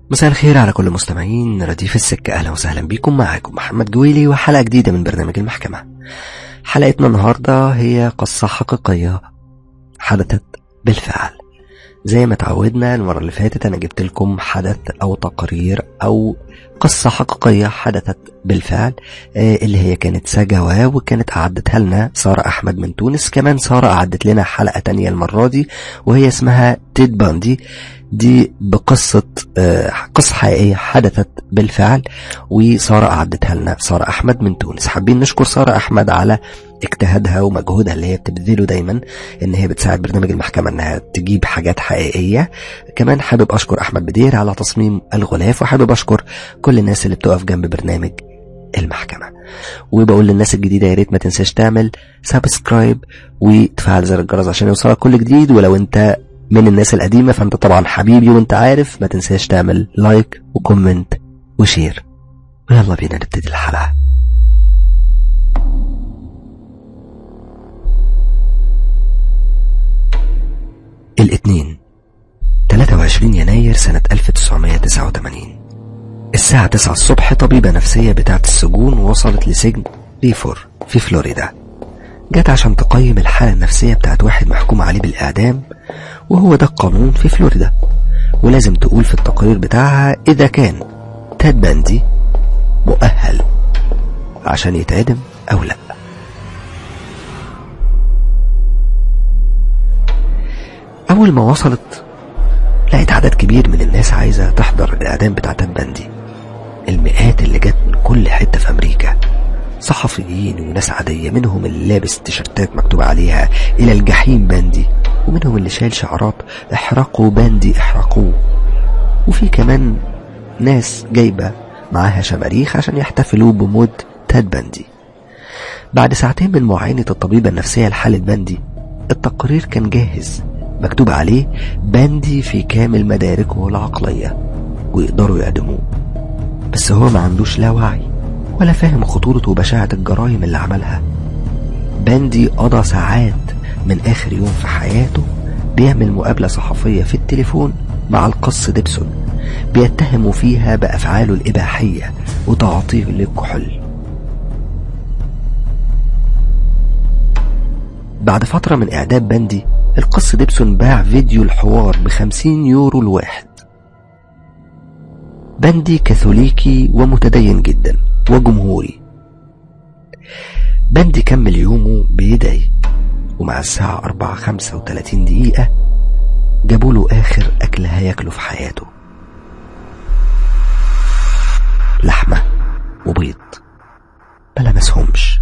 مساء الخير على كل مستمعين رديف السكة أهلا وسهلا بكم معاكم محمد جويلي وحلقة جديدة من برنامج المحكمة حلقتنا النهاردة هي قصة حقيقية حدثت بالفعل زي ما تعودنا المرة اللي فاتت أنا جبت لكم حدث أو تقرير أو قصة حقيقية حدثت بالفعل اللي هي كانت سجوة وكانت أعدتها لنا سارة أحمد من تونس كمان سارة أعدت لنا حلقة تانية المرة دي وهي اسمها تيد باندي دي بقصة قصة حقيقية حدثت بالفعل وسارة أعدتها لنا سارة أحمد من تونس حابين نشكر سارة أحمد على اجتهادها ومجهودها اللي هي بتبذله دايما ان هي بتساعد برنامج المحكمة انها تجيب حاجات حقيقية كمان حابب اشكر احمد بدير على تصميم الغلاف وحابب اشكر كل الناس اللي بتقف جنب برنامج المحكمة وبقول للناس الجديدة يا ريت ما تنساش تعمل سبسكرايب وتفعل زر الجرس عشان يوصلك كل جديد ولو انت من الناس القديمة فانت طبعا حبيبي وانت عارف ما تنساش تعمل لايك وكومنت وشير ويلا بينا نبتدي الحلقة الاثنين 23 يناير سنة 1989 الساعة 9 الصبح طبيبة نفسية بتاعت السجون وصلت لسجن ريفور في فلوريدا جت عشان تقيم الحالة النفسية بتاعت واحد محكوم عليه بالإعدام وهو ده القانون في فلوريدا ولازم تقول في التقرير بتاعها إذا كان تاد باندي مؤهل عشان يتعدم أو لأ أول ما وصلت لقيت عدد كبير من الناس عايزة تحضر الإعدام بتاع تاد باندي المئات اللي جت من كل حتة في أمريكا صحفيين وناس عادية منهم اللي لابس تيشرتات مكتوب عليها إلى الجحيم باندي ومنهم اللي شايل شعارات احرقوا باندي احرقوه وفي كمان ناس جايبة معاها شماريخ عشان يحتفلوا بموت تاد باندي بعد ساعتين من معاينة الطبيبة النفسية لحالة باندي التقرير كان جاهز مكتوب عليه باندي في كامل مداركه العقلية ويقدروا يقدموه بس هو ما عندوش لا وعي ولا فاهم خطورة وبشاعة الجرائم اللي عملها باندي قضى ساعات من آخر يوم في حياته بيعمل مقابلة صحفية في التليفون مع القص ديبسون بيتهموا فيها بأفعاله الإباحية وتعاطيه للكحول بعد فترة من إعداد باندي القص ديبسون باع فيديو الحوار بخمسين يورو الواحد باندي كاثوليكي ومتدين جدا وجمهوري باندي كمل يومه بيدعي ومع الساعة أربعة خمسة وتلاتين دقيقة جابوا له آخر أكل هياكله في حياته لحمة وبيض ما لمسهمش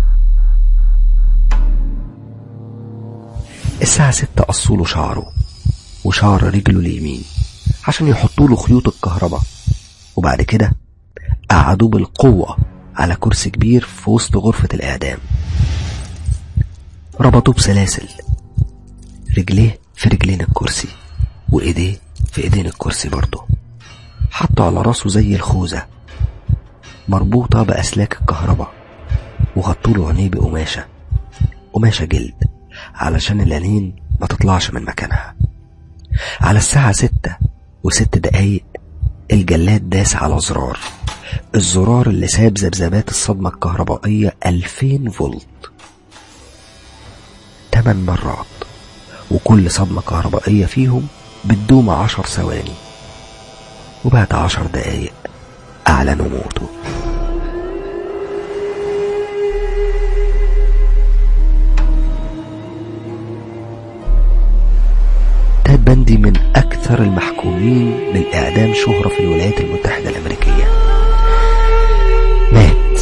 الساعة ستة قصوا له شعره وشعر رجله اليمين عشان يحطوا له خيوط الكهرباء وبعد كده قعدوه بالقوة على كرسي كبير في وسط غرفة الإعدام ربطوه بسلاسل رجليه في رجلين الكرسي وإيديه في إيدين الكرسي برضه حطوا على راسه زي الخوذة مربوطة بأسلاك الكهرباء وغطوا له عينيه بقماشة قماشة جلد علشان العينين ما تطلعش من مكانها على الساعة ستة وست دقايق الجلاد داس على زرار الزرار اللي ساب ذبذبات الصدمة الكهربائية 2000 فولت 8 مرات وكل صدمة كهربائية فيهم بتدوم عشر ثواني وبعد عشر دقايق أعلنوا موته تاد باندي من أكثر المحكومين بالإعدام شهرة في الولايات المتحدة الأمريكية مات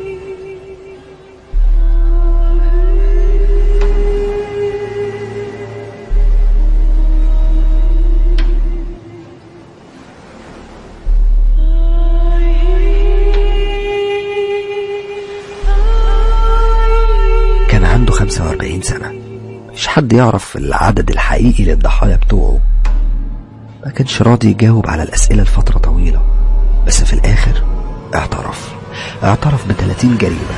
كان عنده 45 سنة مش حد يعرف العدد الحقيقي للضحايا بتوعه ما كانش راضي يجاوب على الأسئلة لفترة طويلة بس في الآخر اعترف اعترف ب 30 جريمة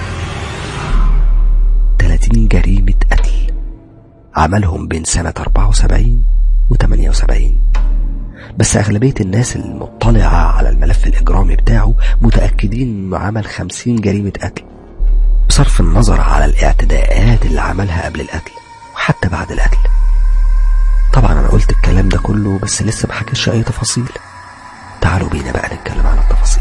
30 جريمة قتل عملهم بين سنة 74 و 78 بس أغلبية الناس المطلعة على الملف الإجرامي بتاعه متأكدين إنه عمل خمسين جريمة قتل بصرف النظر على الاعتداءات اللي عملها قبل القتل وحتى بعد القتل طبعا أنا قلت الكلام ده كله بس لسه محكيش أي تفاصيل تعالوا بينا بقى نتكلم عن التفاصيل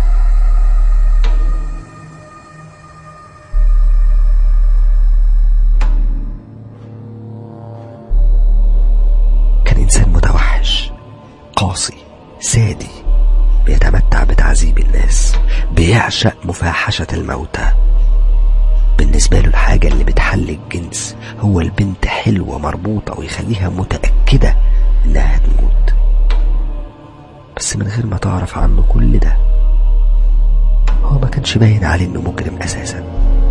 كان إنسان متوحش قاسي سادي بيتمتع بتعذيب الناس بيعشق مفاحشة الموتى بالنسبة له الحاجة اللي بتحل الجنس هو البنت حلوة مربوطة ويخليها متأكدة إنها هتموت بس من غير ما تعرف عنه كل ده هو ما كانش باين عليه إنه مجرم أساسا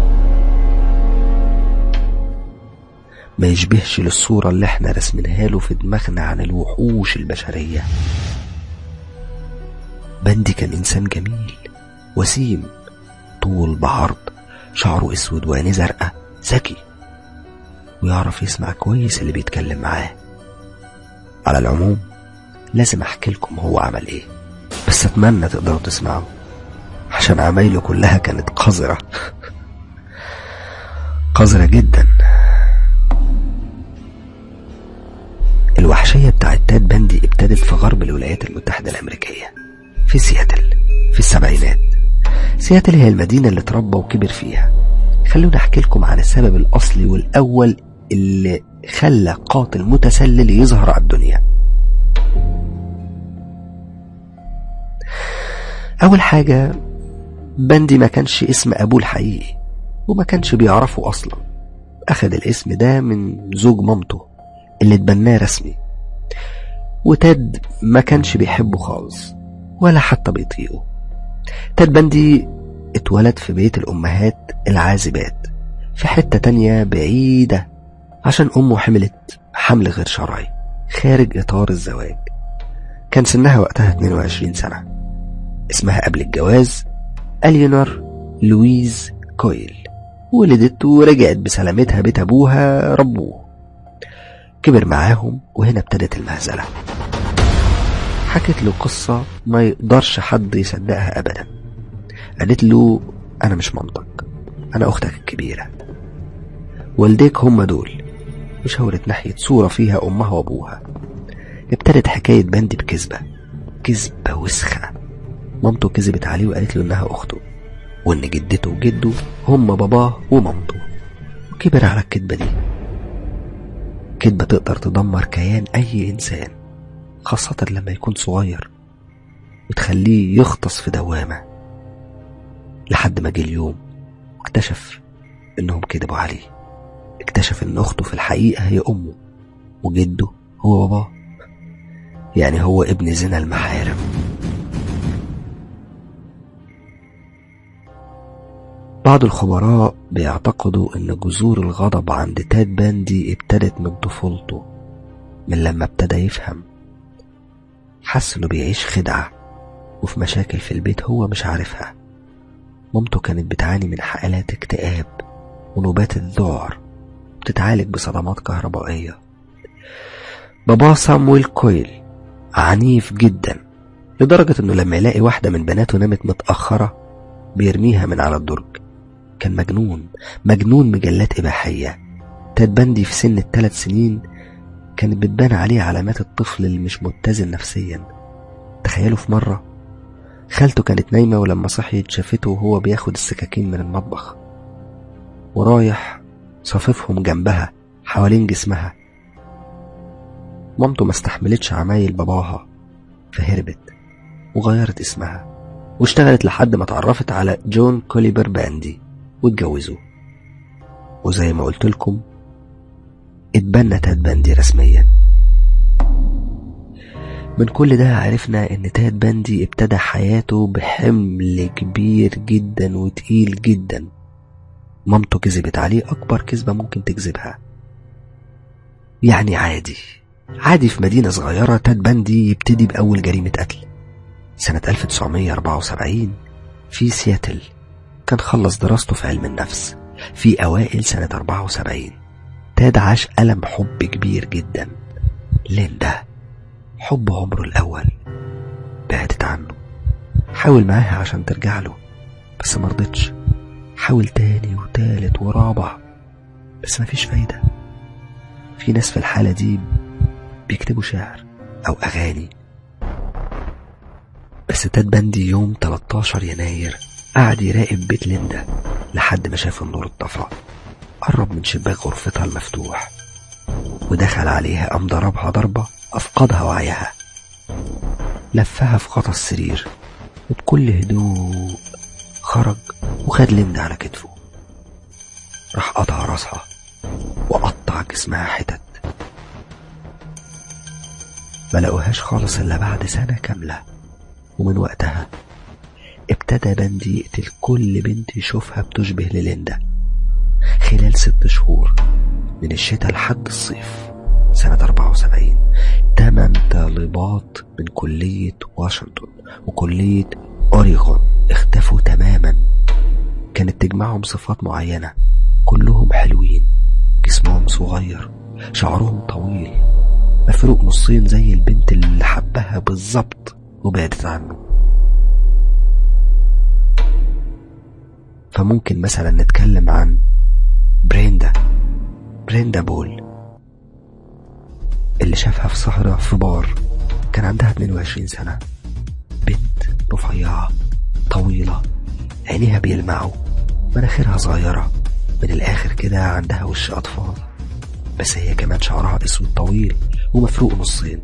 ما يشبهش للصورة اللي احنا رسمناها له في دماغنا عن الوحوش البشرية بندي كان إنسان جميل وسيم طول بعرض شعره اسود وعينيه زرقاء ذكي ويعرف يسمع كويس اللي بيتكلم معاه على العموم لازم احكي لكم هو عمل ايه بس اتمنى تقدروا تسمعوا عشان عمايله كلها كانت قذرة قذرة جدا الوحشية بتاعت تاد بندي ابتدت في غرب الولايات المتحدة الأمريكية في سياتل في السبعينات سياتل هي المدينة اللي اتربى وكبر فيها خلونا احكي لكم عن السبب الأصلي والأول اللي خلى قاتل متسلل يظهر على الدنيا أول حاجة بندي ما كانش اسم أبوه الحقيقي وما كانش بيعرفه أصلا أخد الاسم ده من زوج مامته اللي اتبناه رسمي وتاد ما كانش بيحبه خالص ولا حتى بيطيقه تاد بندي اتولد في بيت الأمهات العازبات في حتة تانية بعيدة عشان أمه حملت حمل غير شرعي خارج إطار الزواج كان سنها وقتها 22 سنة اسمها قبل الجواز أليونور لويز كويل ولدت ورجعت بسلامتها بيت أبوها ربوه كبر معاهم وهنا ابتدت المهزلة حكت له قصة ما يقدرش حد يصدقها أبدا قالت له أنا مش مامتك أنا أختك الكبيرة والديك هم دول وشاورت ناحية صورة فيها أمها وأبوها ابتدت حكاية بندي بكذبة كذبة وسخة مامته كذبت عليه وقالت له إنها أخته وإن جدته وجده هم باباه ومامته وكبر على الكذبة دي كذبة تقدر تدمر كيان أي إنسان خاصة لما يكون صغير وتخليه يغطس في دوامة لحد ما جه اليوم اكتشف إنهم كذبوا عليه اكتشف إن أخته في الحقيقة هي أمه وجده هو باباه يعني هو ابن زنا المحارم بعض الخبراء بيعتقدوا ان جذور الغضب عند تاد باندي ابتدت من طفولته من لما ابتدى يفهم حس انه بيعيش خدعة وفي مشاكل في البيت هو مش عارفها مامته كانت بتعاني من حالات اكتئاب ونوبات الذعر بتتعالج بصدمات كهربائية بابا سامويل كويل عنيف جدا لدرجة انه لما يلاقي واحدة من بناته نامت متأخرة بيرميها من على الدرج كان مجنون مجنون مجلات إباحية تاد بندي في سن الثلاث سنين كانت بتبان عليه علامات الطفل اللي مش متزن نفسيا تخيلوا في مرة خالته كانت نايمة ولما صحيت شافته وهو بياخد السكاكين من المطبخ ورايح صففهم جنبها حوالين جسمها مامته ما استحملتش عمايل باباها فهربت وغيرت اسمها واشتغلت لحد ما اتعرفت على جون كوليبر باندي واتجوزوا وزي ما قلت لكم اتبنى تاد باندي رسميا من كل ده عرفنا ان تاد باندي ابتدى حياته بحمل كبير جدا وتقيل جدا مامته كذبت عليه اكبر كذبة ممكن تكذبها يعني عادي عادي في مدينة صغيرة تاد باندي يبتدي بأول جريمة قتل سنة 1974 في سياتل كان خلص دراسته في علم النفس في أوائل سنة 74 تاد عاش ألم حب كبير جدا ليندا حب عمره الأول بعدت عنه حاول معاها عشان ترجع له بس مرضتش حاول تاني وتالت ورابع بس مفيش فايدة في ناس في الحالة دي بيكتبوا شعر أو أغاني بس تاد بندي يوم 13 يناير قعد يراقب بيت ليندا لحد ما شاف النور اتطفى قرب من شباك غرفتها المفتوح ودخل عليها قام ضربها ضربة أفقدها وعيها لفها في غطا السرير وبكل هدوء خرج وخد ليندا على كتفه راح قطع راسها وقطع جسمها حتت ما لقوهاش خالص إلا بعد سنة كاملة ومن وقتها ابتدى بندي يقتل كل بنت يشوفها بتشبه لليندا خلال ست شهور من الشتاء لحد الصيف سنة 74 تمن طالبات من كلية واشنطن وكلية أوريغون اختفوا تماما كانت تجمعهم صفات معينة كلهم حلوين جسمهم صغير شعرهم طويل مفروق نصين زي البنت اللي حبها بالظبط وبعدت عنه فممكن مثلا نتكلم عن بريندا بريندا بول اللي شافها في سهرة في بار كان عندها 22 سنة بنت رفيعة طويلة عينيها بيلمعوا مناخيرها صغيرة من الآخر كده عندها وش أطفال بس هي كمان شعرها أسود طويل ومفروق نصين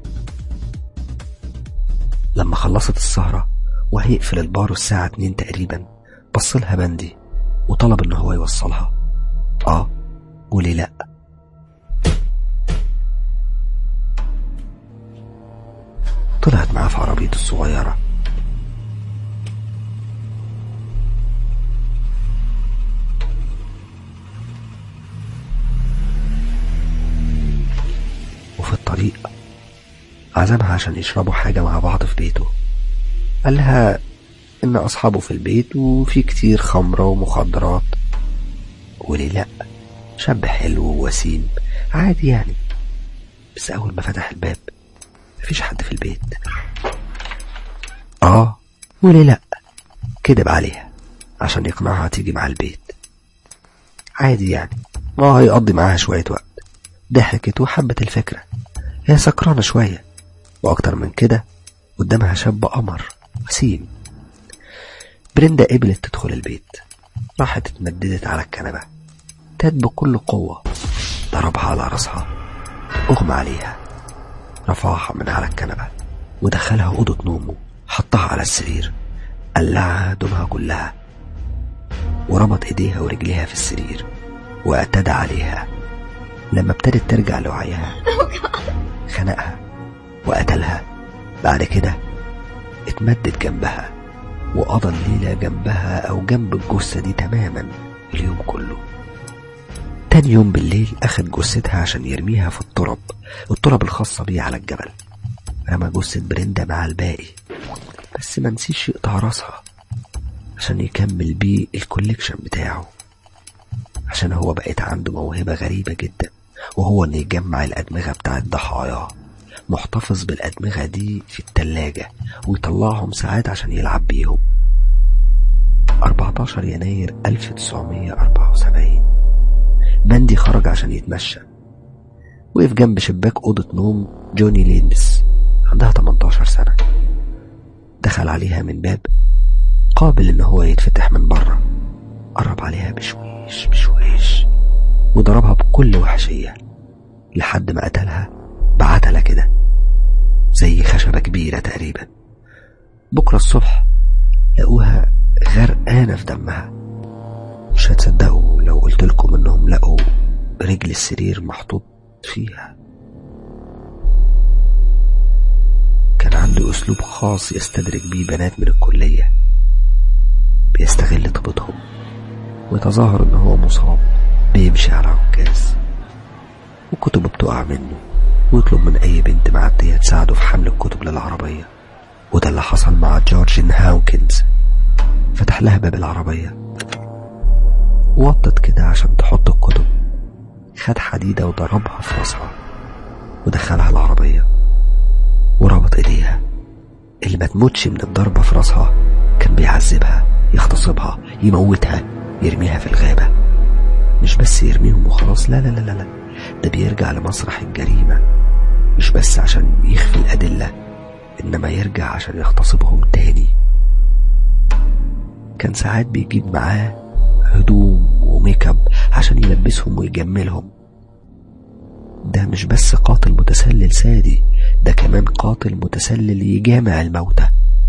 لما خلصت السهرة وهيقفل البار الساعة اتنين تقريبا بصلها بندي وطلب ان هو يوصلها اه وليه لا طلعت معاه في عربيته الصغيرة وفي الطريق عزمها عشان يشربوا حاجة مع بعض في بيته قال لها إن أصحابه في البيت وفي كتير خمرة ومخدرات وليه لأ شاب حلو ووسيم عادي يعني بس أول ما فتح الباب مفيش حد في البيت آه وليه لأ كدب عليها عشان يقنعها تيجي مع البيت عادي يعني ما هيقضي معاها شوية وقت ضحكت وحبت الفكرة هي سكرانة شوية وأكتر من كده قدامها شاب قمر وسيم بريندا قبلت تدخل البيت راحت اتمددت على الكنبة تاد بكل قوة ضربها على راسها أغمى عليها رفعها من على الكنبة ودخلها أوضة نومه حطها على السرير قلعها هدومها كلها وربط ايديها ورجليها في السرير واعتدى عليها لما ابتدت ترجع لوعيها خنقها وقتلها بعد كده اتمدد جنبها وقضى الليلة جنبها أو جنب الجثة دي تماما اليوم كله تاني يوم بالليل أخد جثتها عشان يرميها في التراب التراب الخاصة بيه على الجبل رمى جثة بريندا مع الباقي بس ما نسيش يقطع راسها عشان يكمل بيه الكوليكشن بتاعه عشان هو بقت عنده موهبة غريبة جدا وهو انه يجمع الأدمغة بتاعت ضحاياه محتفظ بالأدمغة دي في التلاجة ويطلعهم ساعات عشان يلعب بيهم 14 يناير 1974 بندي خرج عشان يتمشى وقف جنب شباك أوضة نوم جوني لينس عندها 18 سنة دخل عليها من باب قابل إن هو يتفتح من بره قرب عليها بشويش بشويش وضربها بكل وحشية لحد ما قتلها بعتلة كده زي خشبة كبيرة تقريبا بكرة الصبح لقوها غرقانة في دمها مش هتصدقوا لو قلت لكم انهم لقوا رجل السرير محطوط فيها كان عنده اسلوب خاص يستدرج بيه بنات من الكلية بيستغل طيبتهم ويتظاهر ان هو مصاب بيمشي على عكاز وكتبه بتقع منه ويطلب من أي بنت معدية تساعده في حمل الكتب للعربية وده اللي حصل مع جورجين هاوكنز فتح لها باب العربية وطت كده عشان تحط الكتب خد حديدة وضربها في راسها ودخلها العربية وربط ايديها اللي ما تموتش من الضربة في راسها كان بيعذبها يغتصبها يموتها يرميها في الغابة مش بس يرميهم وخلاص لا لا لا لا لا ده بيرجع لمسرح الجريمة مش بس عشان يخفي الأدلة إنما يرجع عشان يغتصبهم تاني كان ساعات بيجيب معاه هدوم وميك اب عشان يلبسهم ويجملهم ده مش بس قاتل متسلل سادي ده كمان قاتل متسلل يجامع الموتى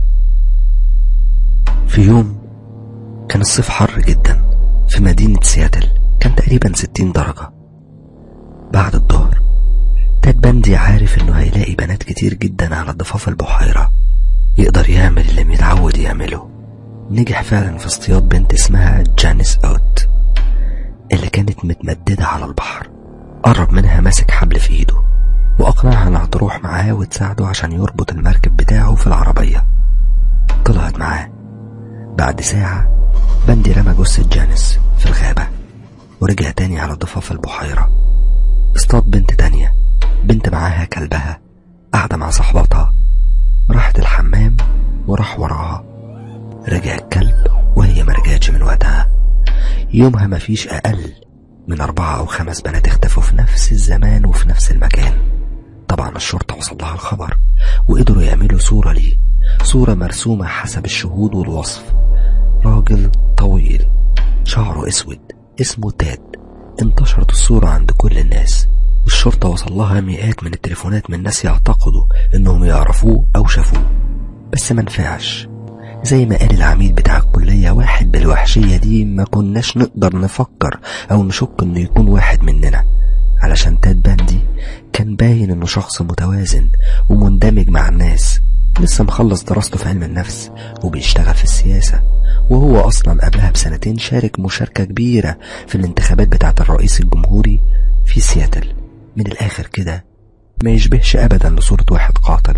في يوم كان الصيف حر جدا في مدينة سياتل كان تقريبا ستين درجة بعد الظهر تاد بندي عارف انه هيلاقي بنات كتير جدا على ضفاف البحيرة يقدر يعمل اللي متعود يعمله نجح فعلا في اصطياد بنت اسمها جانيس اوت اللي كانت متمددة على البحر قرب منها ماسك حبل في ايده واقنعها انها تروح معاه وتساعده عشان يربط المركب بتاعه في العربية طلعت معاه بعد ساعة بندي رمى جثة جانيس في الغابة ورجع تاني على ضفاف البحيرة اصطاد بنت تانية بنت معاها كلبها قاعدة مع صاحبتها راحت الحمام وراح وراها رجع الكلب وهي ما رجعتش من وقتها يومها مفيش أقل من أربعة أو خمس بنات اختفوا في نفس الزمان وفي نفس المكان طبعا الشرطة وصل لها الخبر وقدروا يعملوا صورة ليه صورة مرسومة حسب الشهود والوصف راجل طويل شعره اسود اسمه تاد انتشرت الصورة عند كل الناس والشرطة وصل لها مئات من التليفونات من ناس يعتقدوا انهم يعرفوه او شافوه بس ما نفعش زي ما قال العميد بتاع الكلية واحد بالوحشية دي ما كناش نقدر نفكر او نشك انه يكون واحد مننا علشان تاد باندي كان باين انه شخص متوازن ومندمج مع الناس لسه مخلص دراسته في علم النفس وبيشتغل في السياسة وهو أصلا قبلها بسنتين شارك مشاركة كبيرة في الانتخابات بتاعة الرئيس الجمهوري في سياتل من الآخر كده ما يشبهش أبدا لصورة واحد قاتل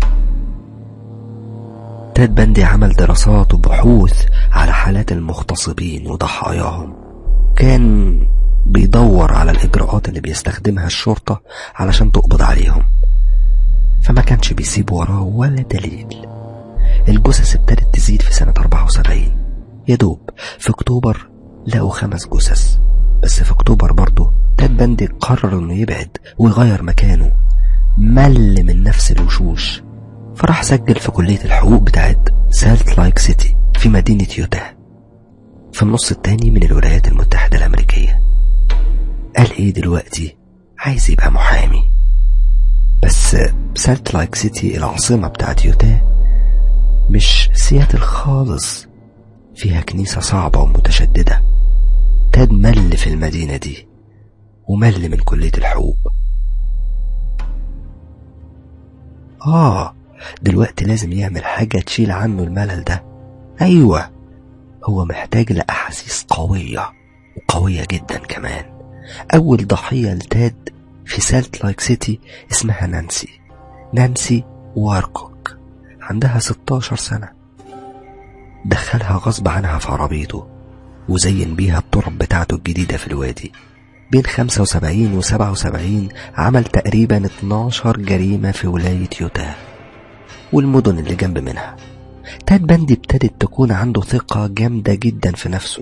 تاد بندي عمل دراسات وبحوث على حالات المغتصبين وضحاياهم كان بيدور على الإجراءات اللي بيستخدمها الشرطة علشان تقبض عليهم فما كانش بيسيب وراه ولا دليل الجثث ابتدت تزيد في سنة 74 يا دوب في أكتوبر لقوا خمس جثث بس في أكتوبر برضه تاد بندي قرر إنه يبعد ويغير مكانه مل من نفس الوشوش فراح سجل في كلية الحقوق بتاعت سالت لايك سيتي في مدينة يوتا في النص التاني من الولايات المتحدة الأمريكية قال إيه دلوقتي عايز يبقى محامي بس سالت لايك سيتي العاصمة بتاعت يوتا مش سياتل خالص فيها كنيسة صعبة ومتشددة تاد مل في المدينة دي ومل من كلية الحقوق آه دلوقتي لازم يعمل حاجة تشيل عنه الملل ده أيوة هو محتاج لأحاسيس قوية وقوية جدا كمان أول ضحية لتاد في سالت لايك سيتي اسمها نانسي نانسي واركوك عندها 16 سنة دخلها غصب عنها في عربيته وزين بيها الطرق بتاعته الجديدة في الوادي بين 75 و 77 عمل تقريبا 12 جريمة في ولاية يوتا والمدن اللي جنب منها تاد بندي ابتدت تكون عنده ثقة جامدة جدا في نفسه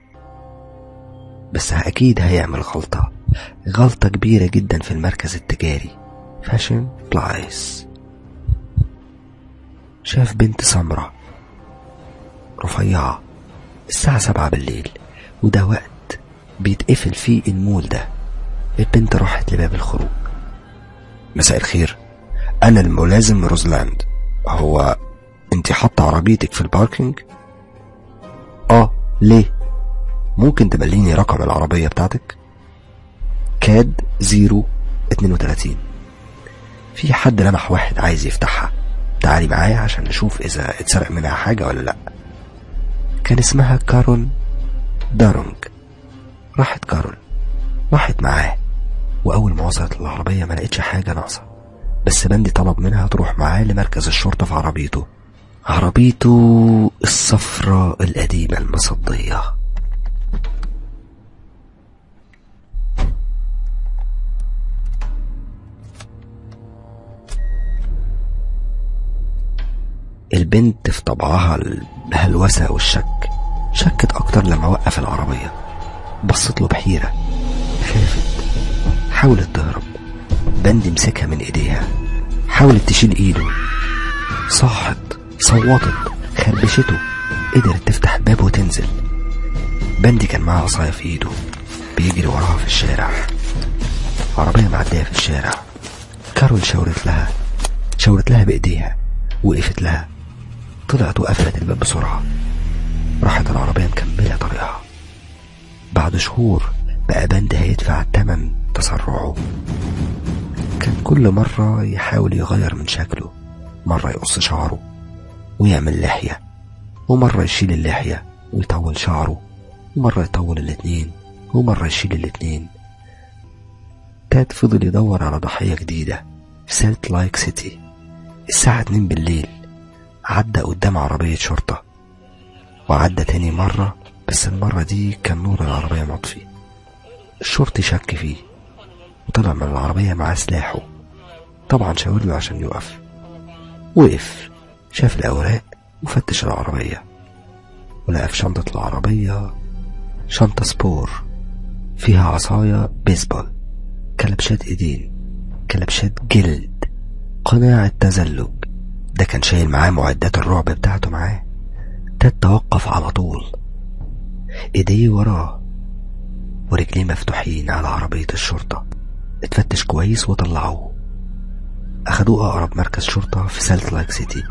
بس أكيد هيعمل غلطة غلطة كبيرة جدا في المركز التجاري فاشن بلايس شاف بنت سمرة رفيعة الساعة سبعة بالليل وده وقت بيتقفل فيه المول ده البنت راحت لباب الخروج مساء الخير أنا الملازم روزلاند هو انت حاطة عربيتك في الباركينج اه ليه ممكن تبليني رقم العربية بتاعتك كاد زيرو اتنين وتلاتين في حد لمح واحد عايز يفتحها تعالي معايا عشان نشوف اذا اتسرق منها حاجة ولا لا كان اسمها كارول دارونج راحت كارول راحت معاه واول ما وصلت للعربية ما لقيتش حاجة ناقصة بس بندي طلب منها تروح معاه لمركز الشرطة في عربيته عربيته الصفراء القديمة المصدية البنت في طبعها الهلوسة والشك شكت أكتر لما وقف العربية بصت له بحيرة خافت حاولت تهرب بندي مسكها من ايديها حاولت تشيل ايده صاحت صوتت خربشته قدرت تفتح الباب وتنزل بندي كان معاه عصاية في ايده بيجري وراها في الشارع عربية معدية في الشارع كارول شاورت لها شاورت لها بإيديها وقفت لها طلعت وقفلت الباب بسرعة راحت العربية مكملة طريقها بعد شهور بقى بند هيدفع تمن تسرعه كان كل مرة يحاول يغير من شكله مرة يقص شعره ويعمل لحية ومرة يشيل اللحية ويطول شعره ومرة يطول الاتنين ومرة يشيل الاتنين تاد فضل يدور على ضحية جديدة في سالت لايك سيتي الساعة اتنين بالليل عدى قدام عربية شرطة وعدى تاني مرة بس المرة دي كان نور العربية مطفي الشرطي شك فيه وطلع من العربية معاه سلاحه طبعا شاور له عشان يقف وقف شاف الأوراق وفتش العربية ولقى في شنطة العربية شنطة سبور فيها عصاية بيسبول كلبشات ايدين كلبشات جلد قناع التزلج ده كان شايل معاه معدات الرعب بتاعته معاه تاد توقف على طول ايديه وراه ورجليه مفتوحين على عربية الشرطة اتفتش كويس وطلعوه أخدوه أقرب مركز شرطة في سالت لايك سيتي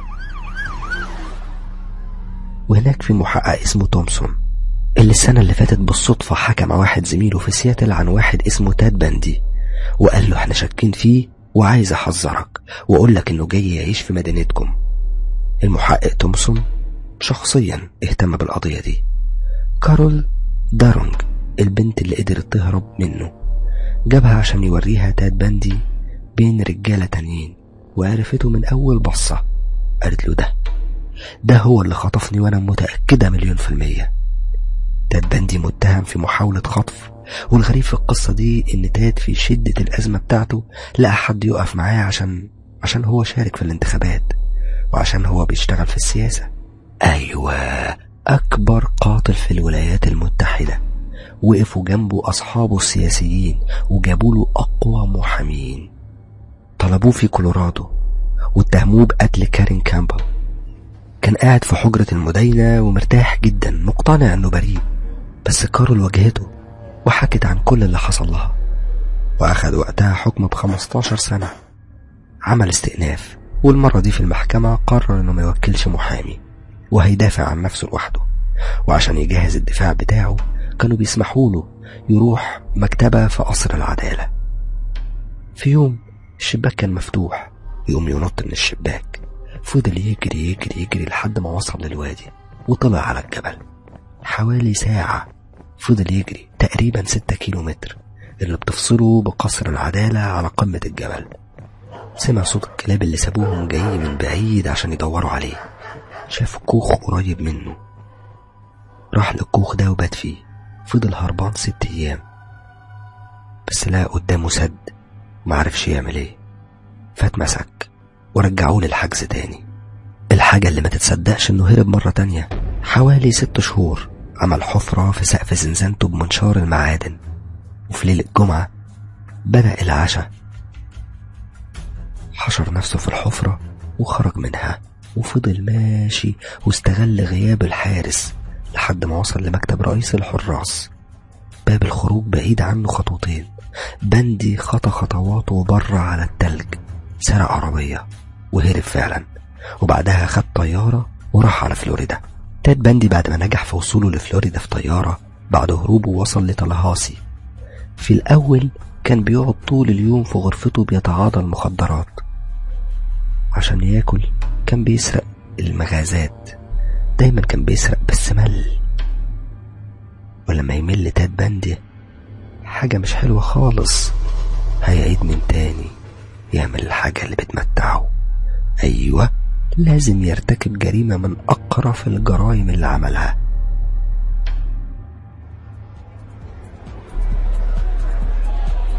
وهناك في محقق اسمه تومسون اللي السنة اللي فاتت بالصدفة حكى مع واحد زميله في سياتل عن واحد اسمه تاد باندي وقال له احنا شاكين فيه وعايز احذرك واقول لك انه جاي يعيش في مدينتكم المحقق تومسون شخصيا اهتم بالقضية دي كارول دارونج البنت اللي قدرت تهرب منه جابها عشان يوريها تاد باندي بين رجالة تانيين وعرفته من أول بصة قالت له ده ده هو اللي خطفني وأنا متأكدة مليون في المية تاد باندي متهم في محاولة خطف والغريب في القصة دي إن تاد في شدة الأزمة بتاعته لقى حد يقف معاه عشان عشان هو شارك في الانتخابات وعشان هو بيشتغل في السياسة أيوة أكبر قاتل في الولايات المتحدة وقفوا جنبه أصحابه السياسيين وجابوا له أقوى محامين طلبوه في كولورادو واتهموه بقتل كارين كامبل كان قاعد في حجرة المداينة ومرتاح جدا مقتنع انه بريء بس كارول واجهته وحكت عن كل اللي حصل لها واخد وقتها حكم ب 15 سنة عمل استئناف والمرة دي في المحكمة قرر انه ما يوكلش محامي وهيدافع عن نفسه لوحده وعشان يجهز الدفاع بتاعه كانوا بيسمحوا له يروح مكتبة في قصر العدالة في يوم الشباك كان مفتوح يقوم ينط من الشباك فضل يجري يجري يجري لحد ما وصل للوادي وطلع على الجبل حوالي ساعة فضل يجري تقريبا ستة كيلو متر اللي بتفصله بقصر العدالة على قمة الجبل سمع صوت الكلاب اللي سابوهم جاي من بعيد عشان يدوروا عليه شاف كوخ قريب منه راح للكوخ ده وبات فيه فضل هربان ست أيام بس لقى قدامه سد ومعرفش يعمل ايه فاتمسك ورجعوه للحجز تاني الحاجة اللي ما تتصدقش انه هرب مرة تانية حوالي ست شهور عمل حفرة في سقف زنزانته بمنشار المعادن وفي ليلة الجمعة بدأ العشاء حشر نفسه في الحفرة وخرج منها وفضل ماشي واستغل غياب الحارس لحد ما وصل لمكتب رئيس الحراس باب الخروج بعيد عنه خطوتين بندي خطى خطواته بره على التلج سرق عربية وهرب فعلا وبعدها خد طيارة وراح على فلوريدا تاد بندي بعد ما نجح في وصوله لفلوريدا في طيارة بعد هروبه وصل لطلهاسي في الأول كان بيقعد طول اليوم في غرفته بيتعاطى المخدرات عشان ياكل كان بيسرق المغازات دايما كان بيسرق بس مل ولما يمل تاد بندي حاجة مش حلوة خالص هيعيد من تاني يعمل الحاجة اللي بتمتعه أيوة لازم يرتكب جريمة من أقرف الجرائم اللي عملها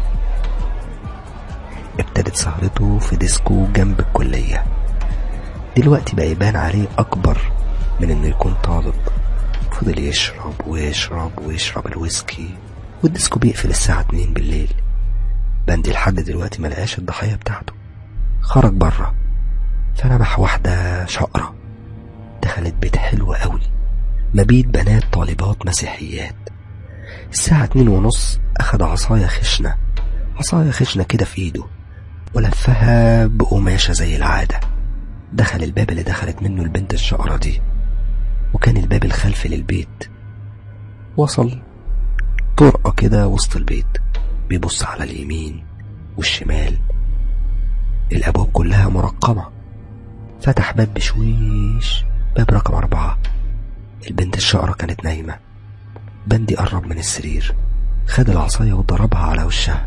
ابتدت سهرته في ديسكو جنب الكلية دلوقتي بقى يبان عليه أكبر من إنه يكون طالب فضل يشرب ويشرب ويشرب الويسكي والديسكو بيقفل الساعة 2 بالليل بندي لحد دلوقتي ملقاش الضحية بتاعته خرج بره فلمح واحدة شقرة دخلت بيت حلو قوي مبيت بنات طالبات مسيحيات الساعة اتنين ونص أخد عصاية خشنة عصاية خشنة كده في إيده ولفها بقماشة زي العادة دخل الباب اللي دخلت منه البنت الشقرة دي وكان الباب الخلفي للبيت وصل طرقة كده وسط البيت بيبص على اليمين والشمال الأبواب كلها مرقمة فتح باب بشويش باب رقم أربعة البنت الشقرة كانت نايمة بندي قرب من السرير خد العصاية وضربها على وشها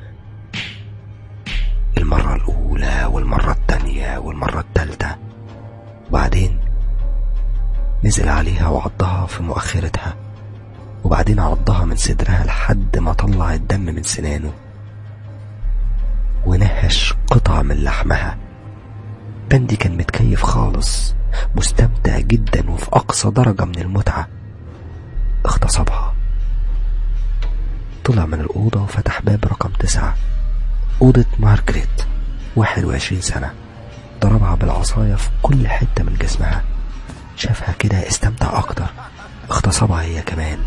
المرة الأولى والمرة التانية والمرة التالتة وبعدين نزل عليها وعضها في مؤخرتها وبعدين عضها من صدرها لحد ما طلع الدم من سنانه ونهش قطعة من لحمها بندي كان متكيف خالص مستمتع جدا وفي أقصى درجة من المتعة اغتصبها طلع من الأوضة وفتح باب رقم تسعة أوضة مارجريت واحد وعشرين سنة ضربها بالعصاية في كل حتة من جسمها شافها كده استمتع أكتر اغتصبها هي كمان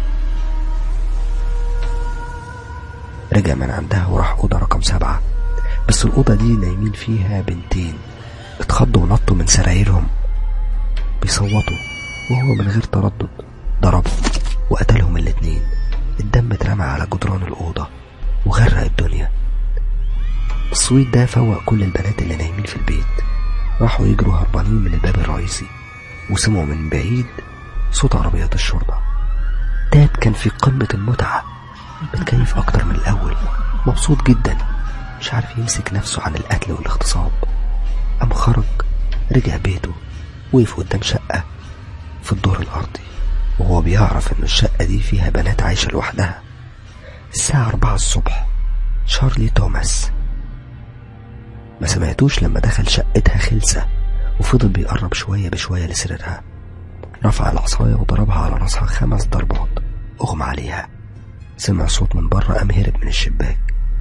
رجع من عندها وراح أوضة رقم سبعة بس الأوضة دي نايمين فيها بنتين اتخضوا ونطوا من سرايرهم بيصوتوا وهو من غير تردد ضربهم وقتلهم الاتنين الدم اترمى على جدران الأوضة وغرق الدنيا الصويت ده فوق كل البنات اللي نايمين في البيت راحوا يجروا هربانين من الباب الرئيسي وسمعوا من بعيد صوت عربيات الشرطة تاد كان في قمة المتعة متكيف أكتر من الأول مبسوط جدا مش عارف يمسك نفسه عن القتل والاغتصاب قام خرج رجع بيته وقف قدام شقة في الدور الأرضي وهو بيعرف إن الشقة دي فيها بنات عايشة لوحدها الساعة أربعة الصبح شارلي توماس ما سمعتوش لما دخل شقتها خلسة وفضل بيقرب شوية بشوية لسريرها رفع العصاية وضربها على راسها خمس ضربات أغمى عليها سمع صوت من بره قام هرب من الشباك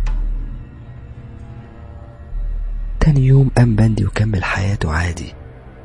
تاني يوم قام باندي وكمل حياته عادي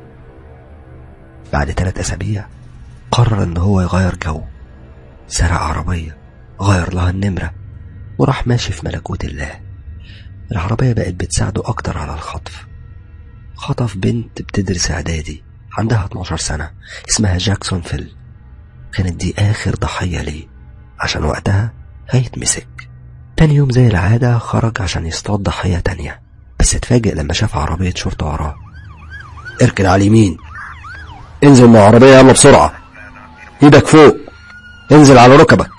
بعد تلات أسابيع قرر إن هو يغير جو سرق عربية غير لها النمرة وراح ماشي في ملكوت الله العربية بقت بتساعده أكتر على الخطف خطف بنت بتدرس إعدادي عندها 12 سنة اسمها جاكسون فيل كانت دي آخر ضحية ليه عشان وقتها هيتمسك تاني يوم زي العادة خرج عشان يصطاد ضحية تانية بس اتفاجئ لما شاف عربية شرطة وراه اركن على اليمين انزل من العربية يلا بسرعة ايدك فوق انزل على ركبك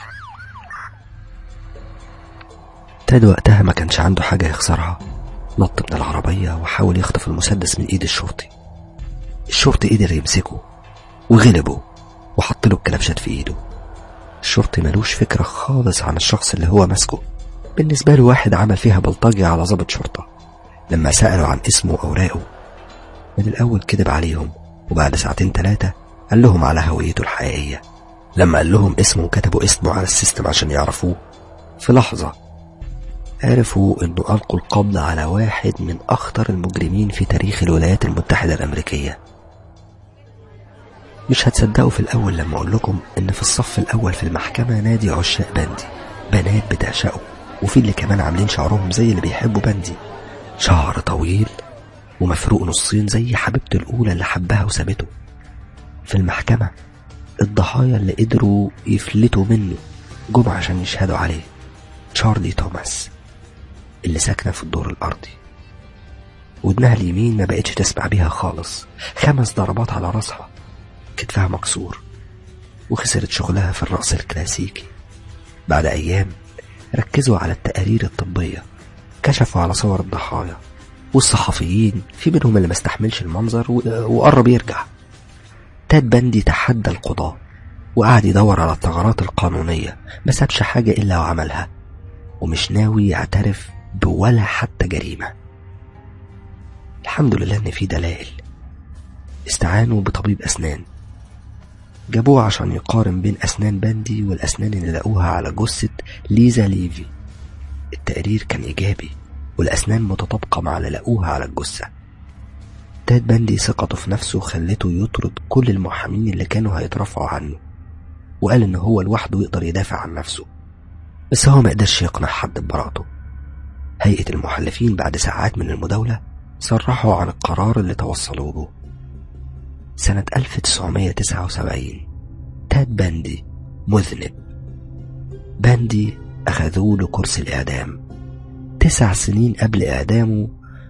تاد وقتها ما كانش عنده حاجة يخسرها نط من العربية وحاول يخطف المسدس من ايد الشرطي الشرطي قدر يمسكه وغلبه وحط له الكلبشات في ايده الشرطي ملوش فكرة خالص عن الشخص اللي هو ماسكه بالنسبة له واحد عمل فيها بلطجي على ضابط شرطة لما سألوا عن اسمه وأوراقه من الأول كذب عليهم وبعد ساعتين ثلاثة قال لهم على هويته الحقيقية لما قال لهم اسمه كتبوا اسمه على السيستم عشان يعرفوه في لحظة عرفوا انه ألقوا القبض على واحد من أخطر المجرمين في تاريخ الولايات المتحدة الأمريكية مش هتصدقوا في الأول لما أقول لكم إن في الصف الأول في المحكمة نادي عشاق بندي بنات بتعشقه وفي اللي كمان عاملين شعرهم زي اللي بيحبوا بندي شعر طويل ومفروق نصين زي حبيبته الأولى اللي حبها وسابته في المحكمة الضحايا اللي قدروا يفلتوا منه جم عشان يشهدوا عليه تشارلي توماس اللي ساكنة في الدور الأرضي ودنها اليمين ما بقتش تسمع بيها خالص خمس ضربات على راسها كتفها مكسور وخسرت شغلها في الرقص الكلاسيكي بعد أيام ركزوا على التقارير الطبية كشفوا على صور الضحايا والصحفيين في منهم اللي ما استحملش المنظر وقرب يرجع تاد بندي تحدى القضاة وقعد يدور على الثغرات القانونية ما سابش حاجة إلا وعملها ومش ناوي يعترف بولا حتى جريمة الحمد لله إن في دلائل استعانوا بطبيب أسنان جابوه عشان يقارن بين أسنان باندي والأسنان اللي لقوها على جثة ليزا ليفي التقرير كان إيجابي والأسنان متطابقة مع اللي لقوها على الجثة تاد باندي ثقته في نفسه خلته يطرد كل المحامين اللي كانوا هيترفعوا عنه وقال إن هو لوحده يقدر يدافع عن نفسه بس هو ما قدرش يقنع حد ببراءته هيئة المحلفين بعد ساعات من المداولة صرحوا عن القرار اللي توصلوا له سنة 1979 تاد باندي مذنب باندي أخذوه لكرسي الإعدام تسع سنين قبل إعدامه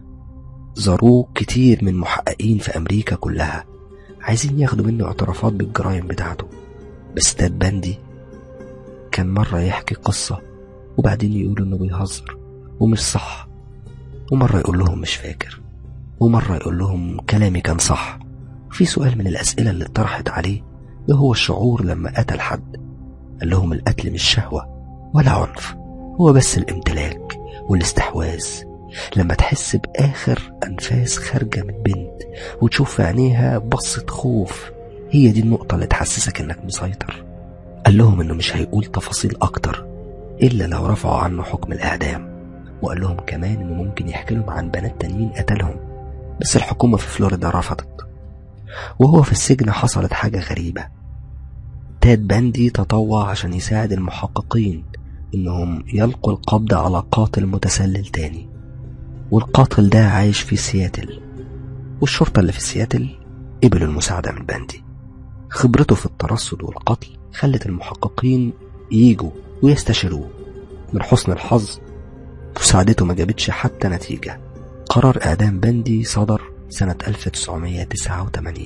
زاروه كتير من محققين في أمريكا كلها عايزين ياخدوا منه اعترافات بالجرائم بتاعته بس تاد باندي كان مرة يحكي قصة وبعدين يقول إنه بيهزر ومش صح ومرة يقول لهم مش فاكر ومرة يقول لهم كلامي كان صح في سؤال من الأسئلة اللي اتطرحت عليه إيه هو الشعور لما قتل حد قال لهم القتل مش شهوة ولا عنف هو بس الامتلاك والاستحواذ لما تحس بآخر أنفاس خارجة من بنت وتشوف في عينيها بصة خوف هي دي النقطة اللي تحسسك إنك مسيطر قال لهم إنه مش هيقول تفاصيل أكتر إلا لو رفعوا عنه حكم الإعدام وقال لهم كمان إنه ممكن يحكي لهم عن بنات تانيين قتلهم بس الحكومة في فلوريدا رفضت وهو في السجن حصلت حاجة غريبة تاد باندي تطوع عشان يساعد المحققين إنهم يلقوا القبض على قاتل متسلل تاني والقاتل ده عايش في سياتل والشرطة اللي في سياتل قبلوا المساعدة من باندي خبرته في الترصد والقتل خلت المحققين ييجوا ويستشيروه من حسن الحظ مساعدته ما جابتش حتى نتيجة قرار إعدام باندي صدر سنة 1989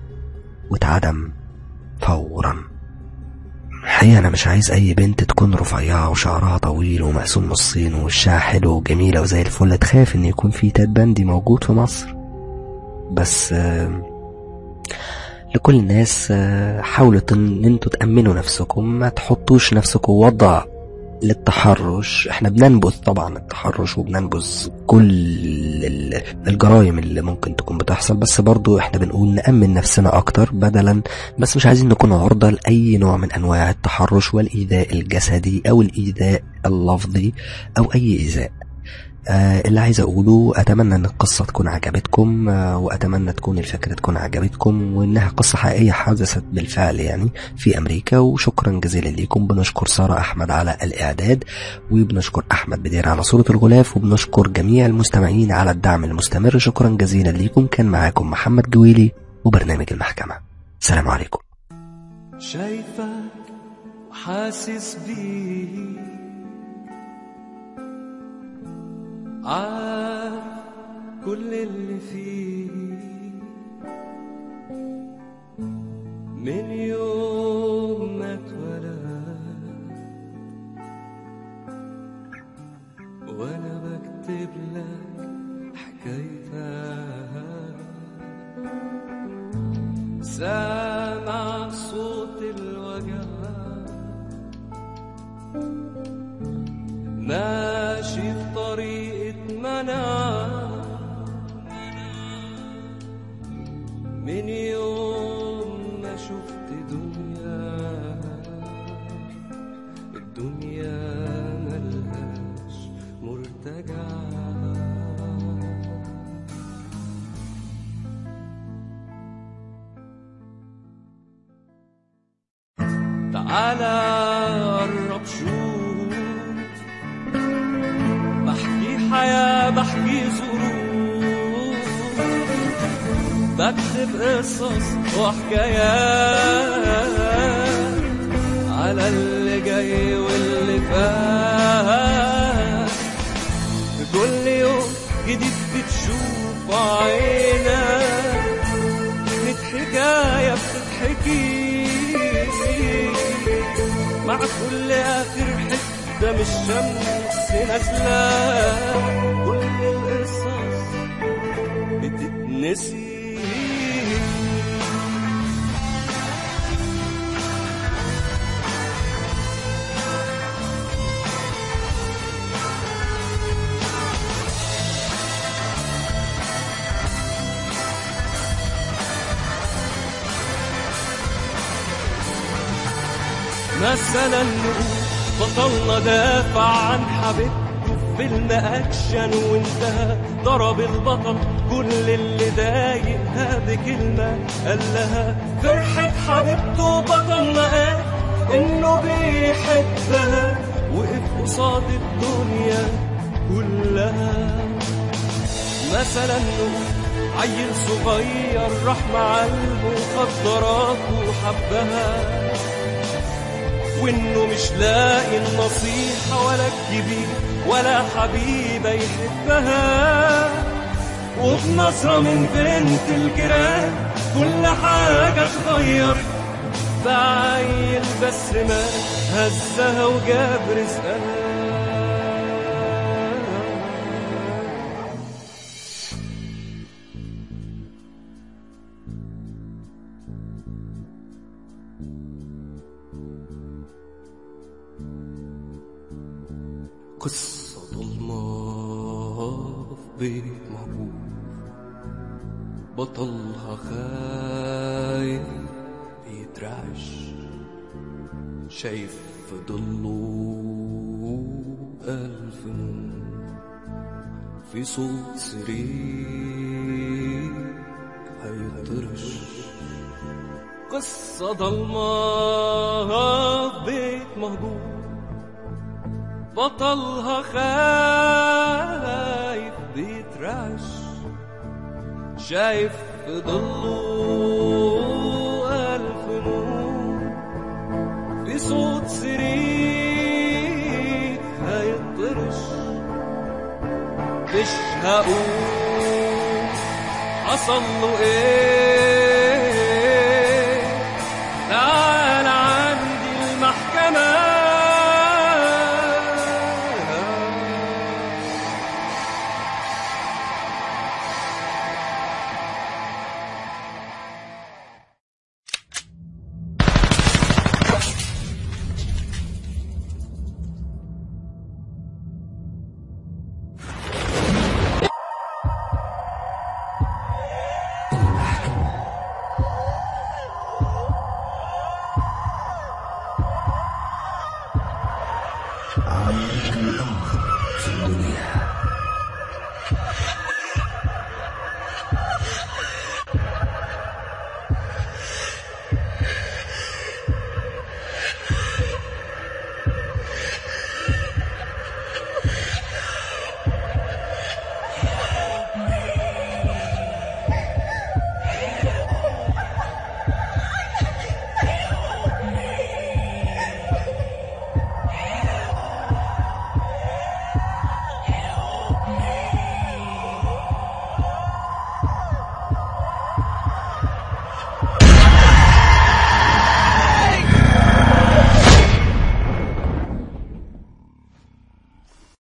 واتعدم فورا الحقيقة أنا مش عايز أي بنت تكون رفيعة وشعرها طويل ومقسوم نصين ووشها حلو وجميلة وزي الفل تخاف إن يكون في تاد باندي موجود في مصر بس آه لكل الناس آه حاولوا إن انتوا تأمنوا نفسكم ما تحطوش نفسكم وضع للتحرش احنا بننبذ طبعا التحرش وبننبذ كل الجرائم اللي ممكن تكون بتحصل بس برضو احنا بنقول نأمن نفسنا اكتر بدلا بس مش عايزين نكون عرضة لأي نوع من انواع التحرش والإيذاء الجسدي او الإيذاء اللفظي او اي إيذاء آه اللي عايز اقوله اتمنى ان القصة تكون عجبتكم آه واتمنى تكون الفكرة تكون عجبتكم وانها قصة حقيقية حدثت بالفعل يعني في امريكا وشكرا جزيلا ليكم بنشكر سارة احمد على الاعداد وبنشكر احمد بدير على صورة الغلاف وبنشكر جميع المستمعين على الدعم المستمر شكرا جزيلا ليكم كان معاكم محمد جويلي وبرنامج المحكمة سلام عليكم شايفك وحاسس بيه عارف كل اللي فيه من يوم ما اتولد وانا بكتب لك حكايتها سامع صوت الوجع ماشي في طريقة منع من يوم ما شفت دنيا الدنيا ملهاش مرتجع تعالى قرب شوف بحكي حياة بحكي ظروف بكتب قصص وحكايات على اللي جاي واللي فات كل يوم جديد بتشوف عينك ميت حكاية بتتحكي مع كل آخر حتة من الشمس نازلة كل القصص بتتنسي مثلا نقول بطلنا دافع عن حبيبته في فيلم اكشن وانتهى ضرب البطل كل اللي ضايقها بكلمه قال لها فرحه حبيبته بطلنا قال انه بيحبها وقف قصاد الدنيا كلها مثلا نقول عيل صغير راح مع المخدرات وحبها وانه مش لاقي النصيحة ولا الكبير ولا حبيبة يحبها وبنظرة من بنت الجيران كل حاجة اتغير بعيل بس ما هزها وجاب رزقها قصة ضلمة في بيت مهجور بطلها خايف بيترعش شايف في ضله ألف نور في صوت سرير هيطرش قصة ضلمة في بيت مهجور بطلها خايف بيترعش شايف في ضله ألف نور في صوت سرير هيطرش مش هقول حصل له ايه